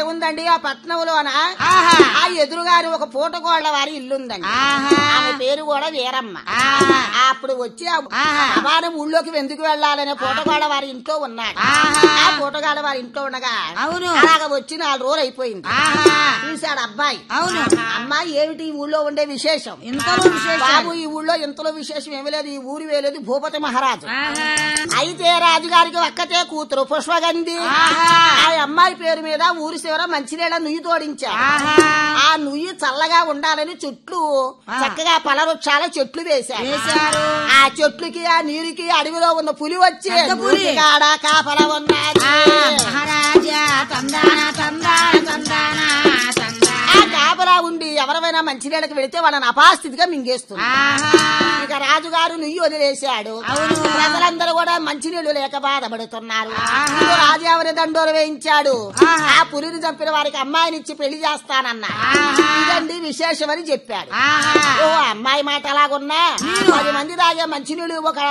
ఏముందండి ఆ పట్నంలోన ఆహా. ఆ ఎదురుగాని ఒక పూటగోళ్ల వారి ఇల్లుందండి ఆహా. ఆమె పేరు కూడా వీరమ్మ ఆహా. అప్పుడు వచ్చి ఆ ఆహా. అవారం ఊళ్ళోకి ఎందుకు వెళ్ళాలనే పూటగాళ్ళ వారి ఇంట్లో ఉన్నాడు ఆహా. ఆ పూటగాళ్ళ వారి ఇంట్లో ఉండగా అవును. అలాగ వచ్చి నాలుగు రోజులు అయిపోయింది ఆహా. చూశాడు అబ్బాయి అవును అమ్మాయి ఏమిటి ఈ ఊళ్ళో ఉండే విశేషం ఇంతలో విశేషం బాబు ఈ ఊళ్ళో ఇంతలో విశేషం ఏమీ లేదు ఈ ఊరి వేలేదు భూపతి మహారాజు ఆహా. అయితే రాజుగారికి ఒక్కతే కూతురు పుష్పగంధి ఆహా. ఆ అమ్మాయి పేరు మీద ఊరి చివర మంచినీళ్ళ నుయ్యి తోడించారు ఆహా. ఆ నుయ్యి చల్లగా ఉండాలని చుట్టూ చక్కగా పలవృక్షాల చెట్లు వేశారు వేశారు. ఆ చెట్లుకి ఆ నీరుకి అడవిలో ఉన్న పులి వచ్చి పెద్ద పులి. నూటి కాడ కాపల ఉన్నది ఆ మహారాజా తందాన తందాన తందాన తందాన ఆ కాపలా ఉండి ఎవరైనా మంచినీళ్ళకి వెళితే వాళ్ళని అపాస్థితిగా మింగేస్తుంది ఆహా. ఇక రాజుగారు నుయ్యి వదిలేశాడు అవును. ప్రజలందరూ కూడా మంచినీళ్లు లేక బాధపడుతున్నారు ఆహా. ఇదిగో రాజావని దండోరు వేయించాడు ఆహా. ఆ పులిని చంపిన వారికి అమ్మాయిని ఇచ్చి పెళ్లి చేస్తానన్నా ఆహా. ఇదండి విశేషమని చెప్పాడు ఆహా. ఓ అమ్మాయి మాట అలాగున్నా పది మంది తాగే మంచినీళ్ళు ఒక